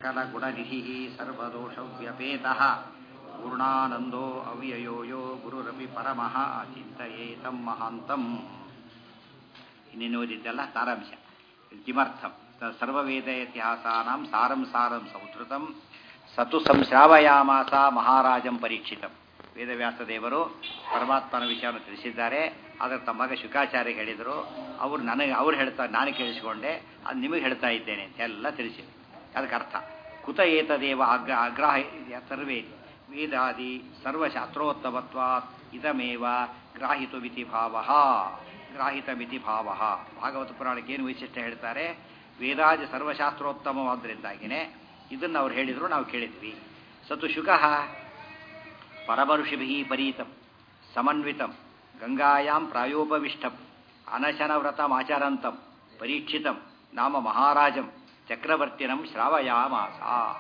सकलगुणनिधिः सर्वदोषव्यपेतः पूर्णानन्दो अव्ययो यो ಗುರುರಪಿ ಪರಮಃ ಚಿಂತಯೇತಂ ಮಹಾಂತಂ ಇನ್ನೇನು ಓದಿದ್ದಲ್ಲ ಸಾರಾಂಶ ಕಿಮರ್ಥಂ ಸರ್ವವೇದ ಇತಿಹಾಸಾನಾಂ ಸಾರಂ ಸಾರಂ ಸಂಸ್ಕೃತಂ ಸತು ಸಂಶ್ರಾವಯಾಮಾಸ ಮಹಾರಾಜಂ ಪರೀಕ್ಷಿತಂ ವೇದವ್ಯಾಸ ದೇವರು ಪರಮಾತ್ಮನ ವಿಷಯವನ್ನು ತಿಳಿಸಿದ್ದಾರೆ ಆದರೆ ತಮ್ಮ ಮಗ ಶುಕಾಚಾರ್ಯ ಹೇಳಿದರು ಅವರು ನನಗೆ ಅವ್ರು ಹೇಳ್ತಾ ನಾನು ಕೇಳಿಸಿಕೊಂಡೆ ಅದು ನಿಮಗೆ ಹೇಳ್ತಾ ಇದ್ದೇನೆ ಅಂತ ಎಲ್ಲ ತಿಳಿಸಿ ಅದಕ್ಕೆ ಅರ್ಥ ಕುತ ಏತದೇವ ಅಗ್ರ ಅಗ್ರಹ ಸರ್ವೇ ವೇದಾದಿ ಸರ್ವಶಾಸ್ತ್ರೋತ್ತಮತ್ವಾತ್ ಇದಮೇವ ಗ್ರಾಹಿತುಮಿತಿ ಭಾವ ಗ್ರಾಹಿತಮಿತಿ ಭಾವ ಭಾಗವತ ಪುರಾಣಕ್ಕೆ ಏನು ವೈಶಿಷ್ಟ್ಯ ಹೇಳ್ತಾರೆ ವೇದಾದಿ ಸರ್ವಶಾಸ್ತ್ರೋತ್ತಮವಾದ್ದರಿಂದಾಗಿನೇ ಇದನ್ನು ಅವ್ರು ಹೇಳಿದ್ರು ನಾವು ಕೇಳಿದ್ವಿ ಸತು ಶುಕಃ ಪರಮಋಷಿಭಿ ಪರೀತಂ ಸಮನ್ವಿತಂ ಗಂಗಾಯಾಂ ಪ್ರಾಯೋಪವಿಷ್ಟಂ ಅನಶನವ್ರತಮಾಚರಂತಂ ಪರೀಕ್ಷಿತಂ ನಾಮ ಮಹಾರಾಜಂ ಚಕ್ರವರ್ತಿನಂ ಶ್ರಾವಯಾಮಾಸ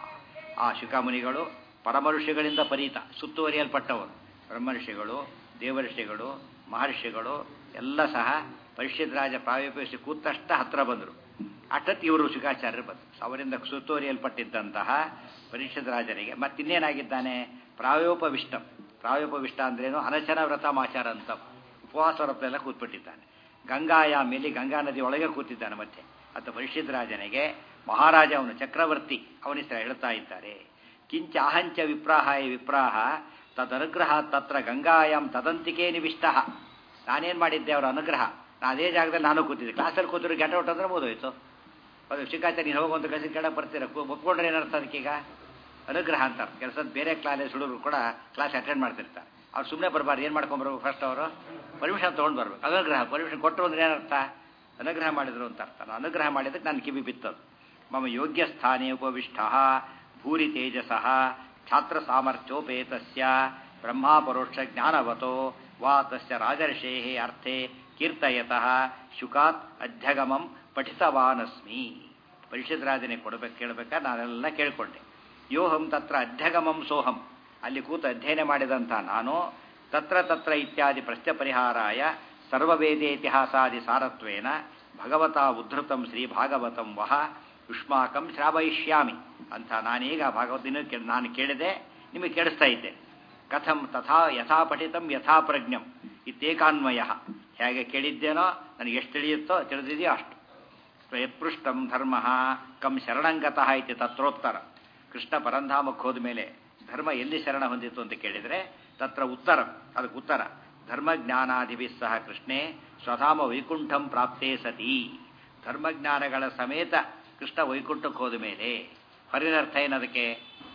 ಆ ಶುಕಮುನಿಗಳು ಪರಮಋಷಿಗಳಿಂದ ಪರೀತ ಸುತ್ತುವರಿಯಲ್ಪಟ್ಟವರು ಬ್ರಹ್ಮಋಷಿಗಳು ದೇವಋಷಿಗಳು ಮಹರ್ಷಿಗಳು ಎಲ್ಲ ಸಹ ಪರಿಷತ್ ರಾಜ ಪ್ರಾಯೋಪೇಸಿ ಕೂತಷ್ಟ ಹತ್ರ ಬಂದರು ಅಷ್ಟತ್ ಇವರು ಶುಕಾಚಾರ್ಯರು ಬಂದರು ಅವರಿಂದ ಸುತ್ತುವರಿಯಲ್ಪಟ್ಟಿದ್ದಂತಹ ಪರಿಷತ್ ರಾಜನಿಗೆ ಮತ್ತಿನ್ನೇನಾಗಿದ್ದಾನೆ ಪ್ರಾಯೋಪವಿಷ್ಟಂ ಪ್ರಾಯೋಪವಿಷ್ಟ ಅಂದ್ರೇನು ಅನಶನ ವ್ರತ ಮಾಚಾರ ಅಂತ ಉಪವಾಸ ವ್ರತ ಎಲ್ಲ ಕೂತ್ಬಿಟ್ಟಿದ್ದಾನೆ ಗಂಗಾಯ ಮೇಲೆ ಗಂಗಾ ನದಿ ಒಳಗೆ ಕೂತಿದ್ದಾನೆ ಮತ್ತೆ ಅಂತ ಪರಿಷತ್ ರಾಜನಿಗೆ ಮಹಾರಾಜ ಅವನು ಚಕ್ರವರ್ತಿ ಅವನಿಸ್ತ ಹೇಳ್ತಾ ಇದ್ದಾರೆ ಕಿಂಚ ಅಹಂಚ ವಿಪ್ರಾಹಾಯ ವಿಪ್ರಾಹ ತದನುಗ್ರಹ ತತ್ರ ಗಂಗಾಯಾಮ್ ತದಂತಿಕೆ ನಿವಿಷ್ಟ ನಾನೇನು ಮಾಡಿದ್ದೆ ಅವರ ಅನುಗ್ರಹ ನಾ ಅದೇ ಜಾಗದಲ್ಲಿ ನಾನು ಕೂತಿದ್ದೆ ಕ್ಲಾಸಲ್ಲಿ ಕೂತಿರು ಗೆಟ ಔಟ್ ಅಂದ್ರೆ ಮುಗಿದೋಯ್ತು ಅದು ಶಿಕಾಚಾರ್ಯ ನೀನು ಹೋಗುವಂತ ಕಸಿ ಕೆಳಗೆ ಬರ್ತೀರ ಒಪ್ಕೊಂಡ್ರೆ ಏನರ್ಥ ಅದಕ್ಕೀಗ ಅನುಗ್ರಹ ಅಂತಾರೆ ಕೆಲಸದ ಬೇರೆ ಕ್ಲಾಸಸ್ ಹುಡುಗರು ಕೂಡ ಕ್ಲಾಸ್ ಅಟೆಂಡ್ ಮಾಡ್ತಿರ್ತಾರೆ ಅವ್ರು ಸುಮ್ಮನೆ ಬರಬಾರ್ದು ಏನು ಮಾಡ್ಕೊಂಬರ್ಬೇಕು ಫಸ್ಟ್ ಅವರು ಪರ್ಮಿಷನ್ ತೊಗೊಂಡು ಬರ್ಬೇಕು ಅನುಗ್ರಹ ಪರ್ಮಿಷನ್ ಕೊಟ್ಟರು ಅಂದ್ರೆ ಏನರ್ಥ ಅನುಗ್ರಹ ಮಾಡಿದ್ರು ಅಂತ ಅರ್ಥ ನಾನು ಅನುಗ್ರಹ ಮಾಡಿದಕ್ಕೆ ನಾನು ಕಿವಿ ಬಿತ್ತದು ಮಮ ಯೋಗ್ಯ ಸ್ಥಾನೇ ಉಪವಿಷ್ಟ ಭೂರಿ ತೇಜಸಃ ಛಾತ್ರ ಸಾಮರ್ಥ್ಯೋಪೇತಸ್ಯ ಬ್ರಹ್ಮಾಪರೋಕ್ಷ ಜ್ಞಾನವತೋ ವಾ ತಸ್ಯ ರಾಜರ್ಷೇ ಅರ್ಥೆ ಕೀರ್ತಯತಃ ಶುಕಾತ್ ಅಧ್ಯಗಮಂ ಪಠಿತವಾನಸ್ಮಿ ಪರಿಷತ್ ರಾಜನೆ ಕೊಡಬೇಕು ಕೇಳಬೇಕಾದ್ರೆ ನಾನೆಲ್ಲ ಕೇಳಿಕೊಂಡೆ ಯೋಹಂ ತತ್ರ ಅಧ್ಯಗಮಂ ಸೋಹಂ ಅಲ್ಲಿ ಕೂತು ಅಧ್ಯಯನ ಮಾಡಿದಂಥ ನಾನು ತತ್ರ ತತ್ರ ಇತ್ಯಾದಿ ಪ್ರಶ್ನೆ ಪರಿಹಾರಾಯ ಸರ್ವವೇದೇತಿಹಾಸಾದಿ ಸಾರತ್ವೇನ ಭಗವತಾ ಉದ್ಧೃತಂ ಶ್ರೀ ಭಾಗವತಂ ವಹ ಯುಷ್ಮಾಕಂ ಶ್ರಾವಯಿಷ್ಯಾಮಿ ಅಂತ ನಾನೀಗ ಭಾಗವತ ನಾನು ಕೇಳಿದೆ ನಿಮಗೆ ಕೇಳಿಸ್ತಾ ಇದ್ದೆ ಕಥಂ ತಥಾ ಯಥಾ ಪಠಿತಂ ಯಥಾ ಪ್ರಜ್ಞಂ ಇತ್ತೇಕಾನ್ವಯ ಹೇಗೆ ಕೇಳಿದ್ದೇನೋ ನನಗೆ ಎಷ್ಟು ತಿಳಿಯುತ್ತೋ ತಿಳಿದಿದೆಯೋ ಅಷ್ಟು ಯತ್ಪೃಷ್ಟಂ ಧರ್ಮ ಕಂ ಶರಣಂಗತಃ ಇತಿ ತತ್ರೋತ್ತರ ಕೃಷ್ಣ ಪರಂಧಾಮಕ್ಕೆ ಹೋದ ಮೇಲೆ ಧರ್ಮ ಎಲ್ಲಿ ಶರಣ ಹೊಂದಿತು ಅಂತ ಕೇಳಿದರೆ ತತ್ರ ಉತ್ತರ ಅದಕ್ಕೆ ಉತ್ತರ ಧರ್ಮಜ್ಞಾನಾದಿಭಿ ಸಹ ಕೃಷ್ಣೇ ಸ್ವಧಾಮ ವೈಕುಂಠಂ ಪ್ರಾಪ್ತೇ ಸತಿ ಧರ್ಮಜ್ಞಾನಗಳ ಸಮೇತ ಕೃಷ್ಣ ವೈಕುಂಠಕ್ಕೆ ಹೋದ ಮೇಲೆ ಹೊರಗಿನ ಅರ್ಥ ಏನದಕ್ಕೆ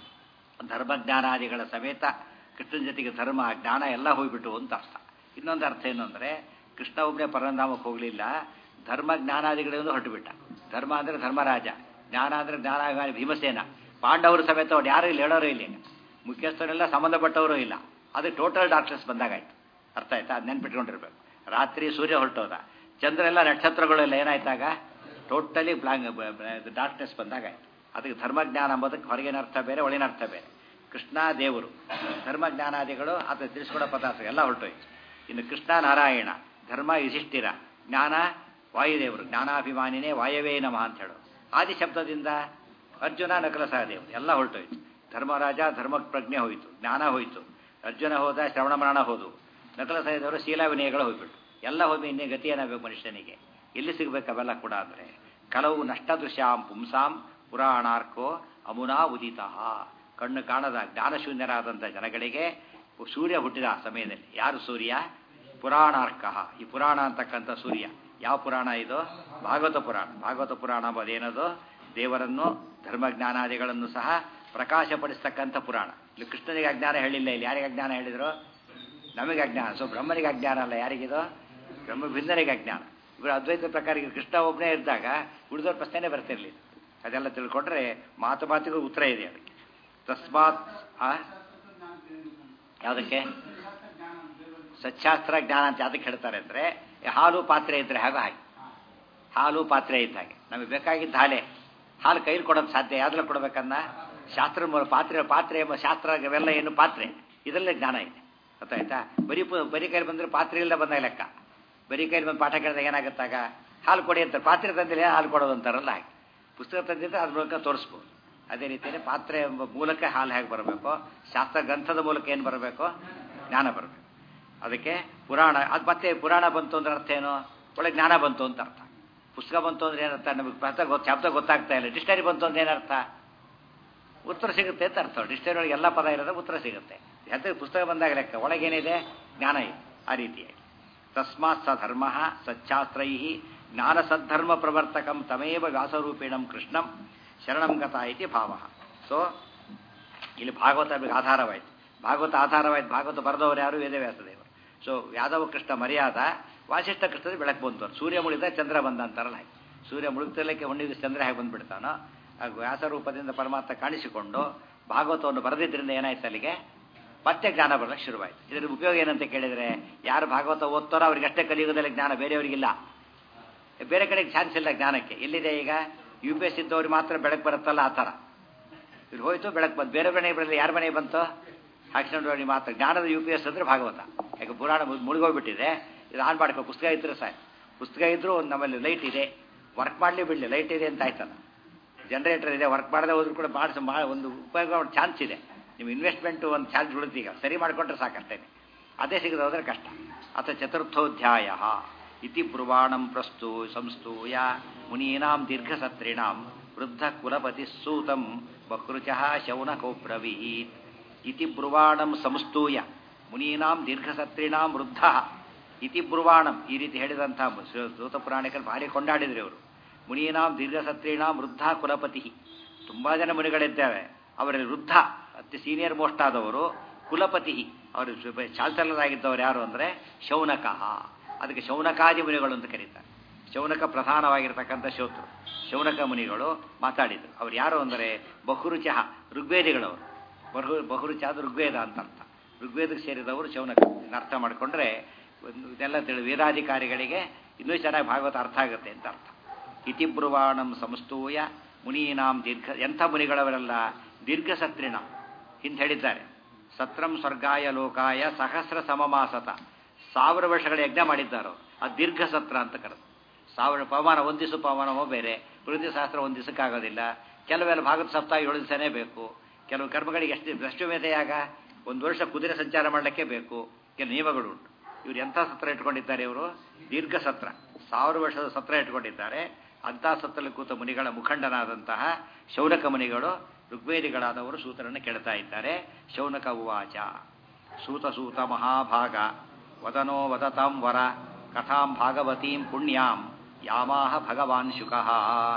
ಧರ್ಮಜ್ಞಾನಾದಿಗಳ ಸಮೇತ ಕೃಷ್ಣನ ಜೊತೆಗೆ ಧರ್ಮ ಜ್ಞಾನ ಎಲ್ಲ ಹೋಗ್ಬಿಟ್ಟು ಅಂತ ಅರ್ಥ ಇನ್ನೊಂದು ಅರ್ಥ ಏನು ಅಂದರೆ ಕೃಷ್ಣ ಒಬ್ಬನೇ ಪರಂಧಾಮಕ್ಕೆ ಹೋಗಲಿಲ್ಲ ಧರ್ಮ ಜ್ಞಾನಾದಿಗಳಿಂದ ಹೊರಟುಬಿಟ್ಟ ಧರ್ಮ ಅಂದರೆ ಧರ್ಮರಾಜ ಜ್ಞಾನ ಅಂದರೆ ಜ್ಞಾನ ಭೀಮಸೇನ ಪಾಂಡವರು ಸಮೇತ ಅವ್ರು ಯಾರು ಇಲ್ಲಿ ಹೇಳೋರು ಇಲ್ಲಿ ಮುಖ್ಯಸ್ಥರೆಲ್ಲ ಸಂಬಂಧಪಟ್ಟವರು ಇಲ್ಲ ಅದು ಟೋಟಲ್ ಡಾರ್ಕ್ನೆಸ್ ಬಂದಾಗಾಯ್ತು ಅರ್ಥ ಆಯ್ತಾ ಅದು ನೆನ್ಪಿಟ್ಕೊಂಡಿರ್ಬೇಕು ರಾತ್ರಿ ಸೂರ್ಯ ಹೊರಟೋದ ಚಂದ್ರ ಎಲ್ಲ ನಕ್ಷತ್ರಗಳೆಲ್ಲ ಏನಾಯ್ತಾಗ ಟೋಟಲಿ ಬ್ಲಾಂಗ್ ಡಾರ್ಕ್ನೆಸ್ ಬಂದಾಗಾಯ್ತು ಅದಕ್ಕೆ ಧರ್ಮಜ್ಞಾನ ಅಂಬೋದಕ್ಕೆ ಹೊರಗಿನ ಅರ್ಥ ಬೇರೆ ಒಳಗಿನ ಅರ್ಥ ಬೇರೆ ಕೃಷ್ಣ ದೇವರು ಧರ್ಮಜ್ಞಾನಾದಿಗಳು ಅದು ತಿಳಿಸ್ಕೊಡೋ ಪದಾರ್ಥ ಎಲ್ಲ ಹೊರಟೋಯ್ತು ಇನ್ನು ಕೃಷ್ಣ ನಾರಾಯಣ ಧರ್ಮ ಯುಧಿಷ್ಠಿರ ಜ್ಞಾನ ವಾಯುದೇವರು ಜ್ಞಾನಾಭಿಮಾನಿನೇ ವಾಯವೇ ನಮಃ ಅಂತ ಹೇಳೋದು ಆದಿ ಶಬ್ದದಿಂದ ಅರ್ಜುನ ನಕಲ ಸಹದೇವರು ಎಲ್ಲ ಹೊರಟೋಯ್ತು ಧರ್ಮರಾಜ ಧರ್ಮ ಪ್ರಜ್ಞೆ ಹೋಯಿತು ಜ್ಞಾನ ಹೋಯಿತು ಅರ್ಜುನ ಹೋದ ಶ್ರವಣ ಮರಣ ಹೋದು ನಕಲ ಸಹದೇವರು ಶೀಲಾ ವಿನಯಗಳು ಹೋಗ್ಬಿಟ್ಟು ಎಲ್ಲ ಹೋಗಿ ಇನ್ನೇ ಗತಿ ಏನಾಗಬೇಕು ಮನುಷ್ಯನಿಗೆ ಎಲ್ಲಿ ಸಿಗಬೇಕು ಅವೆಲ್ಲ ಕೂಡ ಅಂದರೆ ಕೆಲವು ನಷ್ಟದೃಶ್ಯಾಂ ಪುಂಸಾಂ ಪುರಾಣಾರ್ಕೋ ಅಮುನಾ ಉದಿತ ಕಣ್ಣು ಕಾಣದ ಜ್ಞಾನಶೂನ್ಯರಾದಂಥ ಜನಗಳಿಗೆ ಸೂರ್ಯ ಹುಟ್ಟಿದ ಸಮಯದಲ್ಲಿ ಯಾರು ಸೂರ್ಯ ಪುರಾಣಾರ್ಕ ಈ ಪುರಾಣ ಅಂತಕ್ಕಂಥ ಸೂರ್ಯ ಯಾವ ಪುರಾಣ ಇದು ಭಾಗವತ ಪುರಾಣ ಭಾಗವತ ಪುರಾಣ ಅದೇನದು ದೇವರನ್ನು ಧರ್ಮಜ್ಞಾನಾದಿಗಳನ್ನು ಸಹ ಪ್ರಕಾಶಪಡಿಸ್ತಕ್ಕಂಥ ಪುರಾಣ ಇಲ್ಲಿ ಕೃಷ್ಣನಿಗೆ ಅಜ್ಞಾನ ಹೇಳಿಲ್ಲ ಇಲ್ಲಿ ಯಾರಿಗೆ ಅಜ್ಞಾನ ಹೇಳಿದ್ರು ನಮಗೆ ಅಜ್ಞಾನ ಸೊ ಬ್ರಹ್ಮನಿಗೆ ಅಜ್ಞಾನ ಅಲ್ಲ ಯಾರಿಗಿದು ಬ್ರಹ್ಮ ಭಿನ್ನರಿಗೆ ಅಜ್ಞಾನ ಇವರು ಅದ್ವೈತ ಪ್ರಕಾರ ಕೃಷ್ಣ ಒಬ್ಬನೇ ಇದ್ದಾಗ ಉಳಿದವ್ರ ಪ್ರಶ್ನೆನೇ ಬರ್ತಿರ್ಲಿಲ್ಲ ಅದೆಲ್ಲ ತಿಳ್ಕೊಂಡ್ರೆ ಮಾತು ಮಾತಿಗೂ ಉತ್ತರ ಇದೆ ಅದಕ್ಕೆ ತಸ್ಮಾತ್ ಯಾವುದಕ್ಕೆ ಸಚ್ಚಾಸ್ತ್ರ ಜ್ಞಾನ ಅಂತ ಯಾವ್ದಕ್ಕೆ ಹೇಳ್ತಾರೆ ಅಂದರೆ ಹಾಲು ಪಾತ್ರೆ ಇದ್ರೆ ಹಾಗೆ ಹಾಗೆ ಹಾಲು ಪಾತ್ರೆ ಇದ್ದ ಹಾಗೆ ನಮಗೆ ಬೇಕಾಗಿದ್ದ ಹಾಲೆ ಹಾಲು ಕೈಲಿ ಕೊಡೋದು ಸಾಧ್ಯ ಯಾವ್ದ್ರ ಕೊಡ್ಬೇಕನ್ನ ಶಾಸ್ತ್ರ ಪಾತ್ರೆ ಪಾತ್ರೆ ಎಂಬ ಶಾಸ್ತ್ರ ಇವೆಲ್ಲ ಏನು ಪಾತ್ರೆ ಇದರಲ್ಲೇ ಜ್ಞಾನ ಇದೆ ಗೊತ್ತಾಯ್ತಾ ಬರೀ ಬರೀ ಕೈಲಿ ಬಂದರೆ ಪಾತ್ರೆ ಇಲ್ಲದೆ ಬಂದಾಗ ಲೆಕ್ಕ ಬರೀ ಕೈಲಿ ಬಂದು ಪಾಠ ಕೇಳಿದಾಗ ಏನಾಗುತ್ತಾಗ ಹಾಲು ಕೊಡಿ ಅಂತಾರೆ ಪಾತ್ರೆ ತಂದಿಲ್ಲ ಹಾಲು ಕೊಡೋದು ಅಂತಾರಲ್ಲ ಹಾಗೆ ಪುಸ್ತಕ ತಂದಿದ್ರೆ ಅದ್ರ ಮೂಲಕ ತೋರಿಸ್ಬೋದು ಅದೇ ರೀತಿಯಲ್ಲಿ ಪಾತ್ರೆ ಎಂಬ ಮೂಲಕ ಹಾಲು ಹೇಗೆ ಬರಬೇಕು ಶಾಸ್ತ್ರ ಗ್ರಂಥದ ಮೂಲಕ ಏನು ಬರಬೇಕು ಜ್ಞಾನ ಬರಬೇಕು ಅದಕ್ಕೆ ಪುರಾಣ ಅದು ಮತ್ತೆ ಪುರಾಣ ಬಂತು ಅಂದ್ರೆ ಅರ್ಥ ಏನು ಒಳ್ಳೆ ಜ್ಞಾನ ಬಂತು ಅಂತ ಅರ್ಥ ಪುಸ್ತಕ ಬಂತು ಅಂದ್ರೆ ಏನರ್ಥ ನಮಗೆ ಪ್ರಥ ಗೊತ್ತು ಶಬ್ದ ಗೊತ್ತಾಗ್ತಾ ಇಲ್ಲ ಡಿಕ್ಷನರಿ ಬಂತು ಅಂದ್ರೆ ಏನರ್ಥ ಉತ್ತರ ಸಿಗುತ್ತೆ ಅಂತ ಅರ್ಥ ಡಿಕ್ಷನರಿ ಒಳಗೆ ಎಲ್ಲ ಪದ ಇರೋದ್ರೆ ಉತ್ತರ ಸಿಗುತ್ತೆ ಯಾಕೆ ಪುಸ್ತಕ ಬಂದಾಗ ಲೆಕ್ಕ ಒಳಗೇನಿದೆ ಜ್ಞಾನ ಇದೆ ಆ ರೀತಿಯಾಗಿ ತಸ್ಮಾತ್ ಸ ಧರ್ಮ ಸಚ್ಛಾಸ್ತ್ರೈ ಜ್ಞಾನ ಸದ್ಧರ್ಮ ಪ್ರವರ್ತಕಂ ತಮೇವ ವ್ಯಾಸರೂಪೇಣಂ ಕೃಷ್ಣಂ ಶರಣಂ ಗತ ಇತಿ ಭಾವ ಸೊ ಇಲ್ಲಿ ಭಾಗವತ ನಮಗೆ ಆಧಾರವಾಯಿತು ಭಾಗವತ ಆಧಾರವಾಯ್ತು ಭಾಗವತ ಬರೆದವರು ಯಾರು ವೇದವ್ಯಾಸದೇವರು ಸೊ ಯಾದವ ಕೃಷ್ಣ ಮರ್ಯಾದ ವಾಸಿಷ್ಠ ಕೃಷ್ಣದ ಬೆಳಕು ಬಂತು ಸೂರ್ಯ ಮುಳಿದ ಚಂದ್ರ ಬಂದ ಅಂತಾರಲ್ಲ ಹಾಗೆ ಸೂರ್ಯ ಮುಳುಗ್ತಿರ್ಲಿಕ್ಕೆ ಒಣ್ಣಿಗೆ ಚಂದ್ರ ಹೇಗೆ ಬಂದ್ಬಿಡ್ತಾನೋ ಆ ವ್ಯಾಸರೂಪದಿಂದ ಪರಮಾತ್ಮ ಕಾಣಿಸಿಕೊಂಡು ಭಾಗವತವನ್ನು ಬರೆದಿದ್ದರಿಂದ ಏನಾಯ್ತು ಅಲ್ಲಿಗೆ ಮತ್ತೆ ಜ್ಞಾನ ಬರಲಿಕ್ಕೆ ಶುರುವಾಯಿತು ಇದರ ಉಪಯೋಗ ಏನಂತ ಕೇಳಿದರೆ ಯಾರು ಭಾಗವತ ಓದ್ತಾರೋ ಅವ್ರಿಗೆ ಅಷ್ಟೇ ಕಲಿಯುಗದಲ್ಲಿ ಜ್ಞಾನ ಬೇರೆಯವರಿಗಿಲ್ಲ ಬೇರೆ ಕಡೆಗೆ ಚಾನ್ಸ್ ಇಲ್ಲ ಜ್ಞಾನಕ್ಕೆ ಎಲ್ಲಿದೆ ಈಗ ಯು ಪಿ ಎಸ್ ಇದ್ದವ್ರಿಗೆ ಮಾತ್ರ ಬೆಳಕು ಬರುತ್ತಲ್ಲ ಆ ಥರ ಇಲ್ಲಿ ಹೋಯ್ತು ಬೆಳಕು ಬಂತು ಬೇರೆ ಮನೆಗೆ ಬರಲಿಲ್ಲ ಯಾರ ಮನೆಗೆ ಬಂತು ಹಾಕ್ಸ್ಕೊಂಡ್ರವ್ರಿಗೆ ಮಾತ್ರ ಜ್ಞಾನದ ಯು ಪಿ ಎಸ್ ಅಂದರೆ ಭಾಗವತ ಯಾಕೆ ಪುರಾಣ ಮುಳುಗೋಗ್ಬಿಟ್ಟಿದೆ ಇದು ಆನ್ ಮಾಡ್ಕೋ ಪುಸ್ತಕ ಇದ್ರೆ ಸಾಕು ಪುಸ್ತಕ ಇದ್ರೂ ನಮ್ಮಲ್ಲಿ ಲೈಟ್ ಇದೆ ವರ್ಕ್ ಮಾಡಲಿ ಬಿಡಲಿ ಲೈಟ್ ಇದೆ ಅಂತ ಆಯ್ತಲ್ಲ ಜನರೇಟರ್ ಇದೆ ವರ್ಕ್ ಮಾಡದೆ ಹೋದ್ರೂ ಕೂಡ ಮಾಡಿಸ ಮಾ ಒಂದು ಉಪಯೋಗ ಚಾನ್ಸ್ ಇದೆ ನಿಮ್ಮ ಇನ್ವೆಸ್ಟ್ಮೆಂಟ್ ಒಂದು ಚಾನ್ಸ್ ಬಿಡುತ್ತೆ ಈಗ ಸರಿ ಮಾಡಿಕೊಂಡ್ರೆ ಸಾಕಷ್ಟೇ ಅದೇ ಸಿಗದೆ ಹೋದ್ರೆ ಕಷ್ಟ ಅಥ ಚತುರ್ಥೋಧ್ಯಾಯ ಇತಿ ಬ್ರುವಾಣಂ ಪ್ರಸ್ತೂ ಸಂಸ್ತೂಯ ಮುನೀನಾಂ ದೀರ್ಘಸತ್ರಿಣಾಂ ವೃದ್ಧ ಕುಲಪತಿ ಸೂತಂ ಬಕೃಚಃ ಶೌನಕೋಬ್ರವೀತ್ ಇತಿ ಬ್ರುವಾಣಂ ಸಂಸ್ತೂಯ ಮುನೀನಾಂ ದೀರ್ಘಸತ್ರಿಣಾಂ ವೃದ್ಧ ಇತಿ ಬ್ರುವಾಣಂ ಈ ರೀತಿ ಹೇಳಿದಂತಹ ಸೂತ ಪುರಾಣಿಕರು ಭಾರಿ ಕೊಂಡಾಡಿದ್ರು ಅವರು ಮುನೀನಾಂ ದೀರ್ಘಸತ್ರಿಣಾಂ ವೃದ್ಧ ಕುಲಪತಿ ತುಂಬಾ ಜನ ಮುನಿಗಳಿದ್ದೇವೆ ಅವರಲ್ಲಿ ವೃದ್ಧ ಅತಿ ಸೀನಿಯರ್ ಮೋಸ್ಟ್ ಆದವರು ಕುಲಪತಿ ಅವರು ಚಾಲ್ಸಲರ್ ಆಗಿದ್ದವರು ಯಾರು ಅಂದರೆ ಶೌನಕ ಅದಕ್ಕೆ ಶೌನಕಾದಿ ಮುನಿಗಳು ಅಂತ ಕರೀತಾರೆ ಶೌನಕ ಪ್ರಧಾನವಾಗಿರ್ತಕ್ಕಂಥ ಶೋತ್ರು ಶೌನಕ ಮುನಿಗಳು ಮಾತಾಡಿದರು ಅವ್ರು ಯಾರು ಅಂದರೆ ಬಹುರುಚಃ ಋಗ್ವೇದಿಗಳವರು ಬಹು ಬಹುರುಚ ಅದು ಋಗ್ವೇದ ಅಂತ ಅರ್ಥ ಋಗ್ವೇದಕ್ಕೆ ಸೇರಿದವರು ಶೌನಕ ಅರ್ಥ ಮಾಡಿಕೊಂಡ್ರೆ ಇದೆಲ್ಲ ತಿಳಿ ವೇದಾಧಿಕಾರಿಗಳಿಗೆ ಇನ್ನೂ ಚೆನ್ನಾಗಿ ಭಾಗವತ ಅರ್ಥ ಆಗುತ್ತೆ ಅಂತ ಅರ್ಥ ಇತಿಬ್ರುವಾಣಂ ಸಂಸ್ತೂಯ ಮುನೀನಾಂ ದೀರ್ಘ ಎಂಥ ಮುನಿಗಳವರೆಲ್ಲ ದೀರ್ಘ ಸತ್ರಿಣ ಹಿಂದೆ ಹೇಳಿದ್ದಾರೆ ಸತ್ರಂ ಸ್ವರ್ಗಾಯ ಲೋಕಾಯ ಸಹಸ್ರ ಸಮಮಾಸತ ಸಾವಿರ ವರ್ಷಗಳ ಯಜ್ಞ ಮಾಡಿದ್ದಾರೋ ಅದು ದೀರ್ಘ ಸತ್ರ ಅಂತ ಕರೆದು ಸಾವಿರ ಪವಮಾನ ಒಂದು ದಿವಸ ಪವಮಾನವೋ ಬೇರೆ ಪ್ರಕೃತಿ ಶಾಸ್ತ್ರ ಒಂದು ದಿವಸಕ್ಕಾಗೋದಿಲ್ಲ ಕೆಲವೆಲ್ಲ ಭಾಗದ ಸಪ್ತಾಹ ಏಳು ದಿವಸನೇ ಬೇಕು ಕೆಲವು ಕರ್ಮಗಳಿಗೆ ಎಷ್ಟು ಭ್ರಷ್ಟವೇದೆಯಾಗ ಒಂದು ವರ್ಷ ಕುದುರೆ ಸಂಚಾರ ಮಾಡಲಿಕ್ಕೆ ಬೇಕು ಕೆಲವು ನಿಯಮಗಳು ಉಂಟು ಇವರು ಎಂಥ ಸತ್ರ ಇಟ್ಕೊಂಡಿದ್ದಾರೆ ಇವರು ದೀರ್ಘ ಸತ್ರ ಸಾವಿರ ವರ್ಷದ ಸತ್ರ ಇಟ್ಕೊಂಡಿದ್ದಾರೆ ಅಂಥ ಸತ್ತಲ್ಲಿ ಕೂತ ಮುನಿಗಳ ಮುಖಂಡನಾದಂತಹ ಶೌನಕ ಮುನಿಗಳು ಋಗ್ವೇದಿಗಳಾದವರು ಸೂತರನ್ನು ಕೇಳ್ತಾ ಇದ್ದಾರೆ ಶೌನಕ ಉವಾಚ ಸೂತ ಸೂತ ಮಹಾಭಾಗ ವದನೋ ವದತಾಂ ವರ ಕಥಾಂ ಭಾಗವತೀಂ ಪುಣ್ಯಾಂ ಯಾಮಾಹ ಭಗವಾನ್ ಶುಕಃ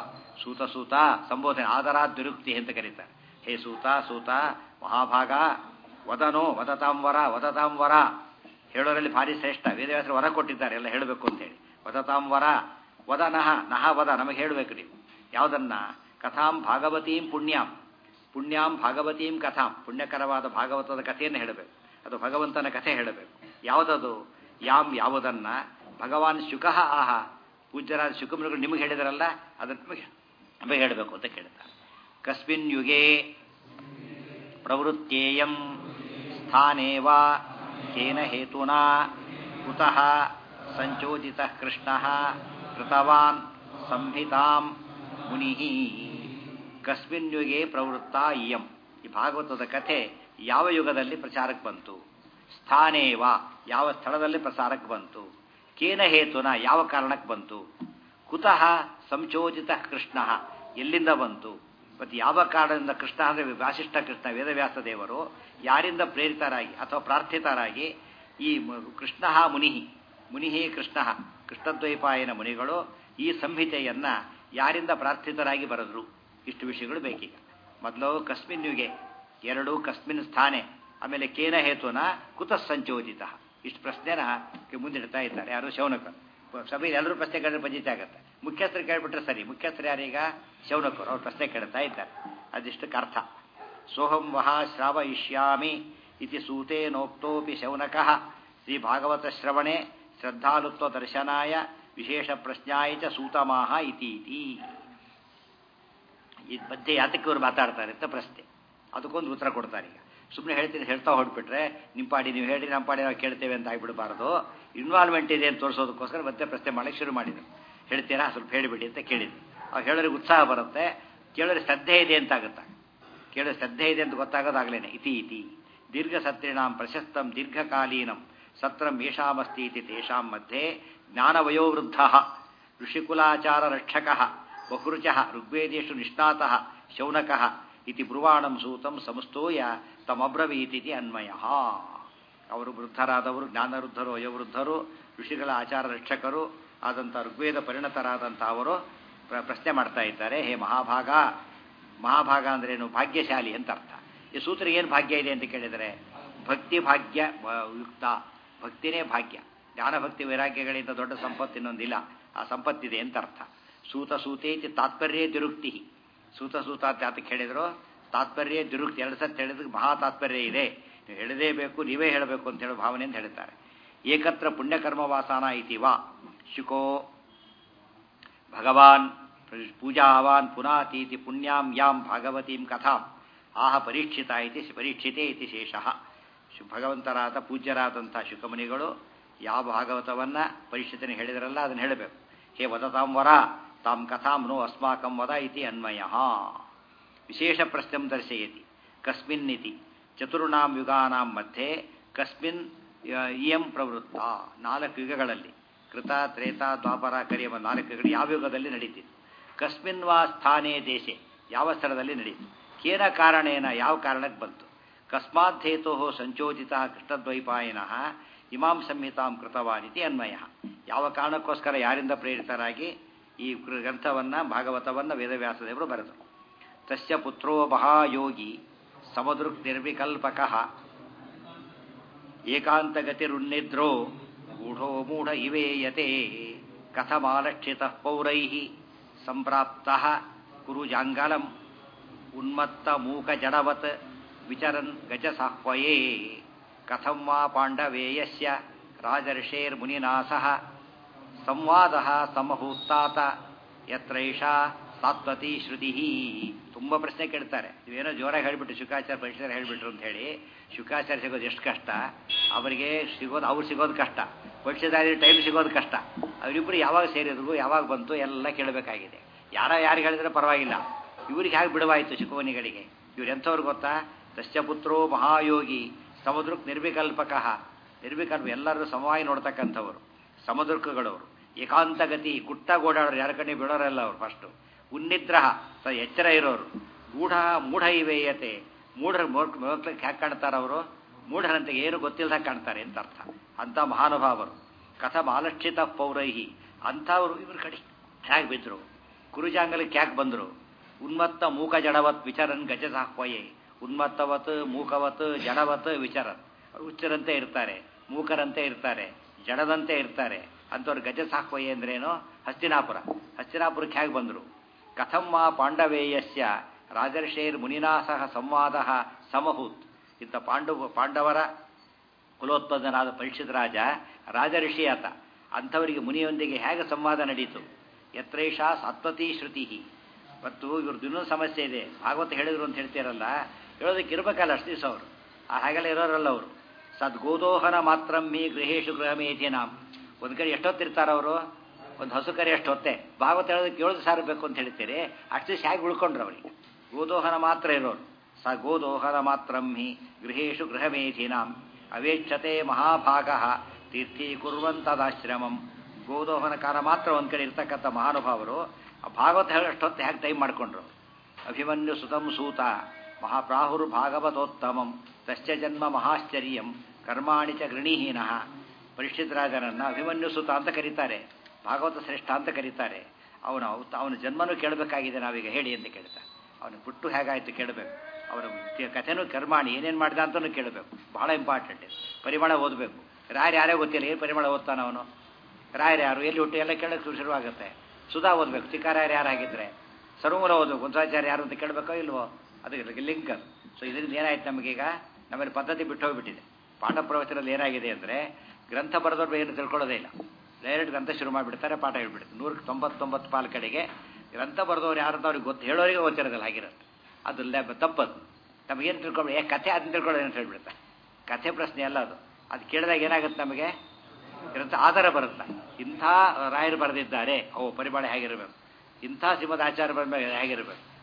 ಸೂತ ಸೂತ ಸಂಬೋಧನೆ ಆದರಾದ್ವಿರುಕ್ತಿ ಅಂತ ಕರೀತಾರೆ ಹೇ ಸೂತ ಸೂತ ಮಹಾಭಾಗ ವದನೋ ವದತಾಂ ವರ ವದತಾಂ ವರ ಹೇಳೋರಲ್ಲಿ ಭಾರಿ ಶ್ರೇಷ್ಠ ವೇದವ್ಯಾಸರು ವರ ಕೊಟ್ಟಿದ್ದಾರೆ ಎಲ್ಲ ಹೇಳಬೇಕು ಅಂತೇಳಿ ವದತಾಂ ವರ ವದ ನಹ ನಹ ವದ ನಮಗೆ ಹೇಳಬೇಕು ನೀವು ಯಾವುದನ್ನ ಕಥಾಂ ಭಾಗವತೀಂ ಪುಣ್ಯಾಂ ಪುಣ್ಯಾಂ ಭಾಗವತೀಂ ಕಥಾಂ ಪುಣ್ಯಕರವಾದ ಭಾಗವತದ ಕಥೆಯನ್ನು ಹೇಳಬೇಕು ಅದು ಭಗವಂತನ ಕಥೆ ಹೇಳಬೇಕು ಯಾವುದದು ಯಾಂ ಯಾವುದನ್ನ ಭಗವಾನ್ ಶುಕಃ ಆಹ ಪೂಜ್ಯರಾದ ಶುಕಮುನಿಗಳು ನಿಮಗೆ ಹೇಳಿದಾರಲ್ಲ ಅದನ್ನು ನಿಮಗೆ ನಮಗೆ ಹೇಳಬೇಕು ಅಂತ ಕೇಳ್ತಾರೆ ಕಸ್ಮಿನ್ ಯುಗೆ ಪ್ರವೃತ್ತೇಯಂ ಸ್ಥಾನೇ ವಾ ಕೇನ ಹೇತುನಾ ಕುತಃ ಸಂಚೋದಿತ ಕೃಷ್ಣ ಕೃತವಾನ್ ಸಂಹಿತಾಂ ಮುನಿ ಕಸ್ಮಿನ್ ಯುಗೆ ಪ್ರವೃತ್ತ ಇಯಂ ಈ ಭಾಗವತದ ಕಥೆ ಯಾವ ಯುಗದಲ್ಲಿ ಪ್ರಚಾರಕ್ಕೆ ಬಂತು ಸ್ಥಾನೇವ ಯಾವ ಸ್ಥಳದಲ್ಲಿ ಪ್ರಸಾರಕ್ಕೆ ಬಂತು ಕೇನ ಹೇತುನ ಯಾವ ಕಾರಣಕ್ಕೆ ಬಂತು ಕುತಃ ಸಂಚೋದಿತ ಕೃಷ್ಣ ಎಲ್ಲಿಂದ ಬಂತು ಮತ್ತು ಯಾವ ಕಾರಣದಿಂದ ಕೃಷ್ಣ ಅಂದರೆ ವಾಸಿಷ್ಠ ಕೃಷ್ಣ ವೇದವ್ಯಾಸ ದೇವರು ಯಾರಿಂದ ಪ್ರೇರಿತರಾಗಿ ಅಥವಾ ಪ್ರಾರ್ಥಿತರಾಗಿ ಈ ಕೃಷ್ಣ ಮುನಿ ಮುನಿಹಿ ಕೃಷ್ಣ ಕೃಷ್ಣದ್ವೈಪಾಯನ ಮುನಿಗಳು ಈ ಸಂಹಿತೆಯನ್ನ ಯಾರಿಂದ ಪ್ರಾರ್ಥಿತರಾಗಿ ಬರೆದ್ರು ಇಷ್ಟು ವಿಷಯಗಳು ಬೇಕೀಗ ಮೊದಲು ಕಸ್ಮಿನ್ ಯುಗೆ ಎರಡು ಕಸ್ಮಿನ್ ಸ್ಥಾನೆ ಆಮೇಲೆ ಕೇನ ಹೇತುನ ಕುತ ಸಂಚೋದಿತ ಇಷ್ಟು ಪ್ರಶ್ನೆನ ಮುಂದಿಡ್ತಾ ಇದ್ದಾರೆ ಯಾರು ಶೌನಕ ಸಭೆಯಲ್ಲಿ ಎಲ್ಲರೂ ಪ್ರಶ್ನೆ ಕೇಳಿದ್ರೆ ಪಂಜಿತ ಆಗುತ್ತೆ ಮುಖ್ಯಸ್ಥರು ಕೇಳ್ಬಿಟ್ರೆ ಸರಿ ಮುಖ್ಯಸ್ಥರು ಯಾರೀಗ ಶೌನಕರು ಅವ್ರು ಪ್ರಶ್ನೆ ಕೇಳ್ತಾ ಇದ್ದಾರೆ ಅದಿಷ್ಟಕ್ಕೆ ಅರ್ಥ ಸೋಹಂ ವಹ ಶ್ರಾವಯಿಷ್ಯಾಮಿ ಇತಿ ಸೂತೇನೋಕ್ತೋಪಿ ಶೌನಕಃ ಶ್ರೀ ಭಾಗವತ ಶ್ರವಣೆ ಶ್ರದ್ಧಾಲುತ್ವ ದರ್ಶನಾಯ ವಿಶೇಷ ಪ್ರಶ್ನಾಯ ಚ ಸೂತಮಾಹ ಇತಿ ಇತಿ ಈ ಮಧ್ಯೆ ಯಾತಕ್ಕೆ ಇವರು ಮಾತಾಡ್ತಾರೆ ಅಂತ ಪ್ರಶ್ನೆ ಅದಕ್ಕೊಂದು ಉತ್ತರ ಕೊಡ್ತಾರೆ ಈಗ ಸುಮ್ಮನೆ ಹೇಳ್ತೀನಿ ಹೇಳ್ತಾ ಹೊರಟ್ಬಿಟ್ರೆ ನಿಮ್ಮ ಪಾಡಿ ನೀವು ಹೇಳಿ ನಮ್ಮ ಪಾಡಿ ನಾವು ಕೇಳ್ತೇವೆ ಅಂತ ಆಗಿಬಿಡಬಾರ್ದು ಇನ್ವಾಲ್ವ್ಮೆಂಟ್ ಇದೆ ಅಂತ ತೋರಿಸೋದಕ್ಕೋಸ್ಕರ ಮತ್ತೆ ಪ್ರಶ್ನೆ ಮಾಡಕ್ಕೆ ಶುರು ಮಾಡಿದ್ರು ಹೇಳ್ತೀರಾ ಸ್ವಲ್ಪ ಹೇಳಿಬಿಡಿ ಅಂತ ಕೇಳಿದ್ರು ಅವ್ರು ಹೇಳೋರಿಗೆ ಉತ್ಸಾಹ ಬರುತ್ತೆ ಕೇಳೋರಿಗೆ ಶ್ರದ್ಧೆ ಇದೆ ಅಂತ ಆಗುತ್ತೆ ಕೇಳೋ ಶ್ರದ್ಧೆ ಇದೆ ಅಂತ ಗೊತ್ತಾಗೋದಾಗ್ಲೇನೆ ಇತಿ ಇತಿ ದೀರ್ಘ ಸತ್ರಿಣಾಂ ಪ್ರಶಸ್ತಂ ದೀರ್ಘಕಾಲೀನಂ ಸತ್ರಂ ಯೇಷಾಮಸ್ತಿ ಇತಿ ತೇಷಾಂ ಮಧ್ಯೆ ಜ್ಞಾನವಯೋವೃದ್ಧ ಋಷಿಕುಲಾಚಾರ ರಕ್ಷಕ ಬಹುರುಚ ಋಗ್ವೇದೇಶು ನಿಷ್ಣಾತಃ ಶೌನಕ ಇತಿ ಬ್ರುವಾಣಂ ಸೂತಂ ಸಂಸ್ತೂಯ ತಮಬ್ರವೀತಿ ಅನ್ವಯ ಅವರು ವೃದ್ಧರಾದವರು ಜ್ಞಾನವೃದ್ಧರು ವಯೋವೃದ್ಧರು ಋಷಿಗಳ ಆಚಾರ ರಕ್ಷಕರು ಆದಂಥ ಋಗ್ವೇದ ಪರಿಣತರಾದಂಥ ಅವರು ಪ್ರ- ಪ್ರಶ್ನೆ ಮಾಡ್ತಾ ಇದ್ದಾರೆ ಹೇ ಮಹಾಭಾಗ ಮಹಾಭಾಗ ಅಂದ್ರೇನು ಭಾಗ್ಯಶಾಲಿ ಅಂತ ಅರ್ಥ ಈ ಸೂತ್ರ ಏನು ಭಾಗ್ಯ ಇದೆ ಅಂತ ಕೇಳಿದರೆ ಭಕ್ತಿ ಭಾಗ್ಯ ವ- ಯುಕ್ತ ಭಕ್ತಿನೇ ಭಾಗ್ಯ ಜ್ಞಾನಭಕ್ತಿ ವೈರಾಗ್ಯಗಳಿಂದ ದೊಡ್ಡ ಸಂಪತ್ತು ಇನ್ನೊಂದಿಲ್ಲ ಆ ಸಂಪತ್ತಿದೆ ಅಂತ ಅರ್ಥ ಸೂತ ಸೂತೇತಿ ತಾತ್ಪರ್ಯ ದುರುಕ್ತಿ ಸೂತ ಸೂತ ಅಂತ ಯಾತಕ್ಕೆ ಹೇಳಿದ್ರು ತಾತ್ಪರ್ಯ ದುರುಕ್ತಿ ಎರಡು ಸತ್ ಹೇಳಿದಕ್ಕೆ ಮಹಾ ತಾತ್ಪರ್ಯ ಇದೆ ನೀವು ಹೇಳಲೇಬೇಕು ನೀವೇ ಹೇಳಬೇಕು ಅಂತ ಹೇಳೋ ಭಾವನೆ ಅಂತ ಹೇಳ್ತಾರೆ ಏಕತ್ರ ಪುಣ್ಯಕರ್ಮವಾಸಾನ ಇತಿ ವಾ ಶುಕೋ ಭಗವಾನ್ ಪೂಜಾವಾನ್ ಪುನಾತೀತಿ ಪುಣ್ಯಾಂ ಯಾಂ ಭಾಗವತೀಂ ಕಥಾಂ ಆಹ ಪರೀಕ್ಷಿತ ಇತಿ ಪರೀಕ್ಷಿತೆ ಇತಿ ಶೇಷಃ ಶು ಭಗವಂತರಾದ ಪೂಜ್ಯರಾದಂಥ ಶುಕಮುನಿಗಳು ಯಾವ ಭಾಗವತವನ್ನ ಪರೀಕ್ಷಿತನ ಹೇಳಿದರಲ್ಲ ಅದನ್ನು ಹೇಳಬೇಕು ಹೇ ವದತಾಂ ವರ ತಾಂ ಕಥಾಂ ನೋ ಅಸ್ಮಾಕಂ ವದ ಇತಿ ಅನ್ವಯ ವಿಶೇಷ ಪ್ರಶ್ನೆ ದರ್ಶಯತಿ ಕಸ್ಮಿನ್ ಇತಿ ಚತುರ್ಣಾಂ ಯುಗಾನಾಂ ಮಧ್ಯೆ ಕಸ್ಮಿನ್ ಯ- ಇಯಂ ಪ್ರವೃತ್ತ ನಾಲ್ಕು ಯುಗಗಳಲ್ಲಿ ಕೃತ ತ್ರೇತ ದ್ವಾಪರ ಕರಿಯಮ ನಾಲ್ಕು ಯುಗಗಳು ಯಾವ ಯುಗದಲ್ಲಿ ನಡೀತಿತ್ತು ಕಸ್ಮಿನ್ ವಾ ಸ್ಥಾನೇ ದೇಶೆ ಯಾವ ಸ್ಥಳದಲ್ಲಿ ನಡೀತು ಕೇನ ಕಾರಣೇನ ಯಾವ ಕಾರಣಕ್ಕೆ ಬಂತು ಕಸ್ಮಾತ್ ಹೇತೋ ಸಂಚೋದಿತ ಕೃಷ್ಣದ್ವೈಪಾಯನಃ ಇಮಾಂ ಸಂಹಿತಾಂ ಕೃತವಾನ್ ಇತಿ ಅನ್ವಯ ಯಾವ ಕಾರಣಕ್ಕೋಸ್ಕರ ಯಾರಿಂದ ಪ್ರೇರಿತರಾಗಿ ಈ ಕೃ- ಗ್ರಂಥವನ್ನ ಭಾಗವತವನ್ನ ವೇದವ್ಯಾಸದೇವರು ಬರೆದರು ತಸ್ಯ ಪುತ್ರೋ ಮಹಾಯೋಗಿ ಸಮದೃಕ್ ನಿರ್ವಿಕಲ್ಪಕ ಏಕಾಂತಗತಿರುನ್ನಿದ್ರೋ ಗೂಢೋ ಮೂಢ ಇವೇಯತೆ ಕಥಮಾಲಕ್ಷಿತ ಪೌರೈ ಸಂಪ್ರಾಪ್ತ ಕುರುಜಾಂಗಲಂ ಉನ್ಮತ್ತ ಮೂಕ ಜಡವತ್ ವಿಚರನ್ ಗಜಸಾಹ್ವಯೇ ಕಥಂ ವಾ ಪಾಂಡವೇಯಸ್ಯ ರಾಜರ್ಷೇರ್ಮುನಿನಾಸಃ ಸಂವಾದ ಸಮಹೂತ್ತಾತ ಯತ್ರೈಷಾ ಸಾತ್ವತಿ ಶ್ರುತಿ ತುಂಬ ಪ್ರಶ್ನೆ ಕೇಳ್ತಾರೆ ಇವೇನೋ ಜೋರಾಗಿ ಹೇಳಿಬಿಟ್ಟು ಶುಕಾಚಾರ್ಯ ಪರಿಸರ ಹೇಳಿಬಿಟ್ರು ಅಂತ ಹೇಳಿ ಶುಕಾಚಾರ್ಯ ಸಿಗೋದು ಎಷ್ಟು ಕಷ್ಟ ಅವರಿಗೆ ಸಿಗೋದು ಅವ್ರು ಸಿಗೋದು ಕಷ್ಟ ಪಕ್ಷದಾರಿ ಟೈಮ್ ಸಿಗೋದು ಕಷ್ಟ ಅವರಿಬ್ಬರು ಯಾವಾಗ ಸೇರಿದ್ರು ಯಾವಾಗ ಬಂತು ಎಲ್ಲ ಕೇಳಬೇಕಾಗಿದೆ ಯಾರ ಯಾರಿಗೆ ಹೇಳಿದ್ರೆ ಪರವಾಗಿಲ್ಲ ಇವ್ರಿಗೆ ಹೇಗೆ ಬಿಡುವಾಯಿತು ಶುಕವನಿಗಳಿಗೆ ಇವ್ರು ಎಂಥವ್ರು ಗೊತ್ತಾ ದಶ್ಯಪುತ್ರೋ ಮಹಾಯೋಗಿ ಸಮುದ್ರಕ್ ನಿರ್ವಿಕಲ್ಪಕ ನಿರ್ವಿಕಲ್ಪ ಎಲ್ಲರೂ ಸಮವಾಗಿ ನೋಡ್ತಕ್ಕಂಥವ್ರು ಸಮುದ್ರಕಗಳವರು ಏಕಾಂತಗತಿ ಗುಟ್ಟ ಗೋಡಾಡೋರು ಯಾರ ಕಡೆ ಬಿಡೋರಲ್ಲ ಅವ್ರು ಫಸ್ಟು ಉನ್ನಿದ್ರಹ ಸ ಎಚ್ಚರ ಇರೋರು ಮೂಢ ಮೂಢ ಇವೇಯತೆ ಮೂಢರ ನೋಡ್ಲಿಕ್ಕೆ ಹ್ಯಾಕೆ ಕಾಣ್ತಾರೆ ಅವರು ಮೂಢರಂತೆ ಏನು ಗೊತ್ತಿಲ್ಲದಾಗ ಕಾಣ್ತಾರೆ ಅಂತ ಅರ್ಥ ಅಂಥ ಮಹಾನುಭಾವರು ಕಥಮ ಆಲಕ್ಷಿತ ಪೌರೈಹಿ ಅಂಥವ್ರು ಇವ್ರ ಕಡೆ ಹೇಗೆ ಬಿದ್ದರು ಕುರುಜಾಂಗಲಕ್ಕೆ ಯಾಕೆ ಬಂದರು ಉನ್ಮತ್ತ ಮೂಕ ಜಡವತ್ ವಿಚರನ್ ಗಜಸಾಹ್ವಯೇ ಉನ್ಮತ್ತವತ್ ಮೂಕವತ್ ಜಡವತ್ ವಿಚರನ್ ಅವ್ರು ಹುಚ್ಚರಂತೆ ಇರ್ತಾರೆ ಮೂಕರಂತೆ ಇರ್ತಾರೆ ಜಡದಂತೆ ಇರ್ತಾರೆ ಅಂಥವ್ರು ಗಜಸಾಹ್ವಯೇ ಅಂದ್ರೇನು ಹಸ್ತಿನಾಪುರ ಹಸ್ತಿನಾಪುರಕ್ಕೆ ಹೇಗೆ ಬಂದರು ಕಥಂ ಮಾ ಪಾಂಡವೇಯಸ್ಯ ರಾಜರ್ಷೇರ್ ಮುನಿನಾ ಸಹ ಸಂವಾದ ಸಮಹೂತ್ ಇಂಥ ಪಾಂಡು ಪಾಂಡವರ ಕುಲೋತ್ಪನ್ನನಾದ ಪರೀಕ್ಷಿತ ರಾಜ ರಾಜಋಷಿ ಆತ ಅಂಥವರಿಗೆ ಮುನಿಯೊಂದಿಗೆ ಹೇಗೆ ಸಂವಾದ ನಡೀತು ಯತ್ರೈಷಾ ಸತ್ವತಿ ಶ್ರುತಿ ಮತ್ತು ಇವ್ರದ್ದು ಇನ್ನೊಂದು ಸಮಸ್ಯೆ ಇದೆ ಭಾಗವತ ಹೇಳಿದ್ರು ಅಂತ ಹೇಳ್ತೀರಲ್ಲ ಹೇಳೋದಕ್ಕೆ ಇರಬೇಕಲ್ಲ ಅಷ್ಟು ದಿವಸ ಅವರು ಆ ಹಾಗೆಲ್ಲ ಇರೋರಲ್ಲ ಅವರು ಸದ್ಗೋದೋಹನ ಮಾತ್ರಂ ಮೀ ಗೃಹೇಶು ಗೃಹಮೇಧಿನಾಂ ಒಂದು ಕಡೆ ಎಷ್ಟೊತ್ತಿರ್ತಾರ ಅವರು ಒಂದು ಹಸು ಕರೆ ಅಷ್ಟು ಹೊತ್ತೆ ಭಾಗವತ ಹೇಳೋದಕ್ಕೆ ಏಳು ಸಾವಿರ ಬೇಕು ಅಂತ ಹೇಳ್ತೀರಿ ಅಷ್ಟು ದಿವಸ ಹೇಗೆ ಉಳ್ಕೊಂಡ್ರು ಅವರಿಗೆ ಗೋದೋಹನ ಮಾತ್ರ ಇರೋರು ಸ ಗೋದೋಹನ ಮಾತ್ರಂ ಹಿ ಗೃಹೇಶು ಗೃಹಮೇಧಿನಾಂ ಅವೇಕ್ಷತೆ ಮಹಾಭಾಗ ತೀರ್ಥೀಕುರ್ವಂತದಾಶ್ರಮಂ ಗೋದೋಹನ ಕಾಲ ಮಾತ್ರ ಒಂದು ಕಡೆ ಇರ್ತಕ್ಕಂಥ ಮಹಾನುಭಾವರು ಆ ಭಾಗವತ ಹೇಳೋಷ್ಟೊತ್ತು ಹೇಗೆ ಟೈಮ್ ಮಾಡಿಕೊಂಡ್ರು ಅಭಿಮನ್ಯು ಸುತಂ ಸೂತ ಮಹಾಪ್ರಾಹುರ್ ಭಾಗವತೋತ್ತಮಂ ತಸ್ಯ ಜನ್ಮ ಮಹಾಶ್ಚರ್ಯಂ ಕರ್ಮಾಣಿ ಚ ಗೃಣೀಹೀನಃ ಪರೀಕ್ಷಿತ ರಾಜನನ್ನ ಅಭಿಮನ್ಯು ಸುತ ಅಂತ ಕರೀತಾರೆ ಭಾಗವತ ಶ್ರೇಷ್ಠ ಅಂತ ಕರೀತಾರೆ ಅವನು ಅವನ ಜನ್ಮನೂ ಕೇಳಬೇಕಾಗಿದೆ ನಾವೀಗ ಹೇಳಿ ಅಂತ ಕೇಳ್ತಾರೆ ಅವನು ಬಿಟ್ಟು ಹೇಗಾಯ್ತು ಕೇಳಬೇಕು ಅವರ ಕಥೆನೂ ಕರ್ಮಾಣಿ ಏನೇನು ಮಾಡಿದ ಅಂತಲೂ ಕೇಳಬೇಕು ಬಹಳ ಇಂಪಾರ್ಟೆಂಟ್ ಪರಿಮಳ ಓದಬೇಕು ರಾಯರು ಯಾರೇ ಗೊತ್ತಿಲ್ಲ ಏನು ಪರಿಮಳ ಓದ್ತಾನ ಅವನು ರಾಯರು ಯಾರು ಎಲ್ಲಿ ಹುಟ್ಟು ಎಲ್ಲ ಕೇಳೋಕ್ಕೆ ಶುರುವಾಗುತ್ತೆ ಸುಧಾ ಓದಬೇಕು ಚಿಕ್ಕಾರಾಯರು ಯಾರಾಗಿದ್ದರೆ ಸರ್ವಮೂಲ ಓದಬೇಕು ಒಂದಾಚಾರ್ಯ ಯಾರು ಅಂತ ಕೇಳಬೇಕೋ ಇಲ್ವೋ ಅದಕ್ಕೆ ಲಿಂಕ್ ಸೊ ಇದರಿಂದ ಏನಾಯ್ತು ನಮಗೀಗ ನಮ್ಮಲ್ಲಿ ಪದ್ಧತಿ ಬಿಟ್ಟು ಹೋಗ್ಬಿಟ್ಟಿದೆ ಪಾಠ ಪ್ರವಚನದಲ್ಲಿ ಏನಾಗಿದೆ ಅಂದರೆ ಗ್ರಂಥ ಬರೆದವ್ರು ಏನು ತಿಳ್ಕೊಳ್ಳೋದೇ ಇಲ್ಲ ಡೈರೆಕ್ಟ್ ಗ್ರಂಥ ಶುರು ಮಾಡಿಬಿಡ್ತಾರೆ ಪಾಠ ಹೇಳ್ಬಿಡ್ತಾರೆ ನೂರಕ್ಕೆ ತೊಂಬತ್ತೊಂಬತ್ತು ಪಾಲ್ ಕಡೆಗೆ ಗ್ರಂಥ ಬರೆದವ್ರು ಯಾರು ಅಂತ ಅವ್ರಿಗೆ ಗೊತ್ತು ಹೇಳೋರಿಗೆ ಗೊತ್ತಿರೋದಿಲ್ಲ ಹಾಗಿರುತ್ತೆ ಅದು ಲ್ಯಾಬ್ ತಪ್ಪದು ನಮಗೇನು ತಿಳ್ಕೊಂಡು ಏ ಕಥೆ ಅದನ್ನ ತಿಳ್ಕೊಳ್ಳೋದು ಅಂತ ಹೇಳ್ಬಿಡ್ತಾರೆ ಕಥೆ ಪ್ರಶ್ನೆ ಅಲ್ಲ ಅದು ಅದು ಕೇಳಿದಾಗ ಏನಾಗುತ್ತೆ ನಮಗೆ ಗ್ರಂಥ ಆಧಾರ ಬರುತ್ತೆ ಇಂಥ ರಾಯರು ಬರೆದಿದ್ದಾರೆ ಅವು ಪರಿಮಾಣ ಹೇಗಿರಬೇಕು ಇಂಥ ಸಿಮದ ಆಚಾರ ಬಂದ ಹೇಗಿರಬೇಕು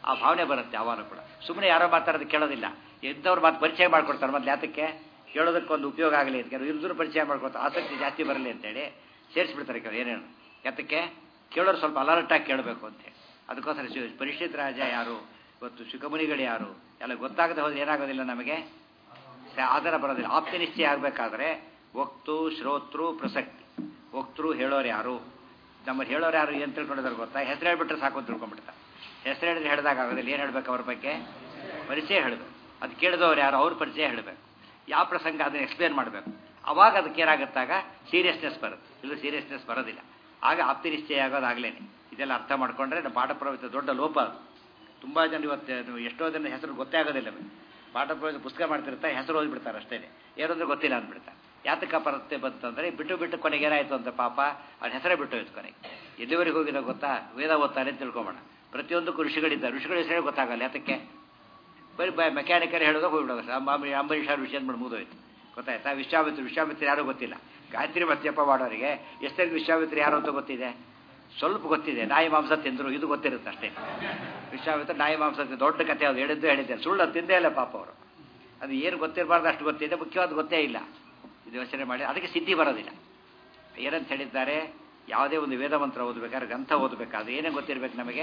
ಆ ಭಾವನೆ ಬರುತ್ತೆ ಯಾವಾಗ ಕೂಡ ಸುಮ್ಮನೆ ಯಾರೋ ಮಾತಾಡೋದು ಕೇಳೋದಿಲ್ಲ ಎಂಥವ್ರು ಮಾತು ಪರಿಚಯ ಮಾಡ್ಕೊಡ್ತಾರೆ ಮೊದಲು ಯಾತಕ್ಕೆ ಕೇಳೋದಕ್ಕೊಂದು ಉಪಯೋಗ ಆಗಲಿ ಅಂತ ಕೆಲವು ಇರಿದ್ರು ಪರಿಚಯ ಮಾಡ್ಕೊಡ್ತಾರೆ ಆಸಕ್ತಿ ಜಾಸ್ತಿ ಬರಲಿ ಅಂತೇಳಿ ಸೇರಿಸ್ಬಿಡ್ತಾರೆ ಕೆಲವು ಏನೇನು ಯಾತಕ್ಕೆ ಕೇಳೋರು ಸ್ವಲ್ಪ ಅಲರ್ಟಾಗಿ ಕೇಳಬೇಕು ಅಂತೇಳಿ ಅದಕ್ಕೋಸ್ಕರ ಶಿ- ಪರಿಷತ್ ರಾಜ ಯಾರು ಇವತ್ತು ಸುಖಮುನಿಗಳು ಯಾರು ಎಲ್ಲ ಗೊತ್ತಾಗದೆ ಹೋದ್ರೆ ಏನಾಗೋದಿಲ್ಲ ನಮಗೆ ಸ- ಆಧಾರ ಬರೋದಿಲ್ಲ ಆಪ್ತಿ ನಿಶ್ಚಯ ಆಗಬೇಕಾದ್ರೆ ವಕ್ತು ಶ್ರೋತೃ ಪ್ರಸಕ್ತಿ ವಕ್ತೃ ಹೇಳೋರು ಯಾರು ನಮ್ಮಲ್ಲಿ ಹೇಳೋರು ಯಾರು ಏನು ತಿಳ್ಕೊಂಡಿದ್ದಾರೆ ಗೊತ್ತಾ ಹೆಸರು ಹೇಳ್ಬಿಟ್ರೆ ಸಾಕು ಅಂತ ತಿಳ್ಕೊಂಡ್ಬಿಡ್ತಾರೆ ಹೆಸರು ಹೇಳಿದ್ರೆ ಹೇಳಿದಾಗ ಆಗೋದಿಲ್ಲ ಏನು ಹೇಳ್ಬೇಕು ಅವ್ರ ಬಗ್ಗೆ ಪರಿಚಯ ಹೇಳಬೇಕು ಅದು ಕೇಳಿದವ್ರು ಯಾರು ಅವ್ರ ಪರಿಚಯ ಹೇಳಬೇಕು ಯಾವ ಪ್ರಸಂಗ ಅದನ್ನ ಎಕ್ಸ್ಪ್ಲೇನ್ ಮಾಡಬೇಕು ಅವಾಗ ಅದಕ್ಕೆ ಏನಾಗುತ್ತಾಗ ಸೀರಿಯಸ್ನೆಸ್ ಬರುತ್ತೆ ಇಲ್ಲ ಸೀರಿಯಸ್ನೆಸ್ ಬರೋದಿಲ್ಲ ಆಗ ಆಪ್ತಿ ನಿಶ್ಚಯ ಆಗೋದಾಗ್ಲೇನೆ ಇದೆಲ್ಲ ಅರ್ಥ ಮಾಡ್ಕೊಂಡ್ರೆ ನಮ್ಮ ಪಾಠ ಪ್ರವೃತ್ತಿ ದೊಡ್ಡ ಲೋಪ ಅದು ತುಂಬ ಜನ ಇವತ್ತು ನೀವು ಎಷ್ಟೋ ಜನ ಹೆಸರು ಗೊತ್ತೇ ಆಗೋದಿಲ್ಲ ನಮಗೆ ಪಾಠ ಪ್ರವೃತ್ತಿ ಪುಸ್ತಕ ಮಾಡ್ತಿರ್ತಾರೆ ಹೆಸರು ಓದ್ಬಿಡ್ತಾರೆ ಅಷ್ಟೇ ಏನಂದ್ರೆ ಗೊತ್ತಿಲ್ಲ ಅಂದ್ಬಿಡ್ತಾರೆ ಯಾತಕ ಪರತೆ ಬಂತಂದ್ರೆ ಬಿಟ್ಟು ಬಿಟ್ಟು ಕೊನೆಗೆ ಏನಾಯ್ತು ಅಂತ ಪಾಪ ಅವ್ರ ಹೆಸರೇ ಬಿಟ್ಟು ಹೋಯ್ತು ಕೊನೆಗೆ ಎಲ್ಲಿವರೆಗೆ ಹೋಗಿದ ಗೊತ್ತಾ ವೇದ ಓದ್ತಾರೆ ಅಂತ ತಿಳ್ಕೊಂಬೋಣ ಪ್ರತಿಯೊಂದಕ್ಕೂ ಋಷಿಗಳಿದ್ದಾರೆ ಋಷಿಗಳ ಹೆಸರೇ ಗೊತ್ತಾಗಲ್ಲ ಯಾತಕ್ಕೆ ಬರೀ ಬ ಮೆಕ್ಯಾನಿಕಲ್ ಹೇಳೋದು ಹೋಗ್ಬಿಡೋದು ಅಂಬರೀಷ್ ಅವ್ರ ವಿಷಯ ಮಾಡಿ ಮುಗಿದೋಯ್ತು ಗೊತ್ತಾಯ್ತಾ ವಿಶ್ವಾಮಿತ್ರ ವಿಶ್ವಾಮಿತ್ರ ಯಾರು ಗೊತ್ತಿಲ್ಲ ಗಾಯತ್ರಿ ಮತ್ತು ಜಪ ಮಾಡೋರಿಗೆ ಎಷ್ಟರಿಗೆ ವಿಶ್ವಾಮಿತ್ರ ಯಾರು ಅಂತ ಗೊತ್ತಿದೆ ಸ್ವಲ್ಪ ಗೊತ್ತಿದೆ ನಾಯಿ ಮಾಂಸ ತಿಂದರು ಇದು ಗೊತ್ತಿರುತ್ತೆ ಅಷ್ಟೇ ವಿಶ್ವಾಮಿತ್ರ ನಾಯಿ ಮಾಂಸ ತಿಂದ್ರು. ದೊಡ್ಡ ಕಥೆ ಅದು ಹೇಳಿದ್ದು ಹೇಳಿದ್ದೆ ಸುಳ್ಳು ಅದು ತಿಂದೇ ಇಲ್ಲ ಪಾಪ ಅವರು ಅದು ಏನು ಗೊತ್ತಿರಬಾರ್ದು ಅಷ್ಟು ಗೊತ್ತಿದೆ ಮುಖ್ಯವಾದ ಗೊತ್ತೇ ಇಲ್ಲ ಇದು ಯೋಚನೆ ಮಾಡಿ ಅದಕ್ಕೆ ಸಿದ್ಧಿ ಬರೋದಿಲ್ಲ ಏನಂತ ಹೇಳಿದ್ದಾರೆ ಯಾವುದೇ ಒಂದು ವೇದ ಮಂತ್ರ ಓದಬೇಕಾದ್ರೆ ಗ್ರಂಥ ಓದಬೇಕಾದ್ರೆ ಏನೇ ಗೊತ್ತಿರಬೇಕು ನಮಗೆ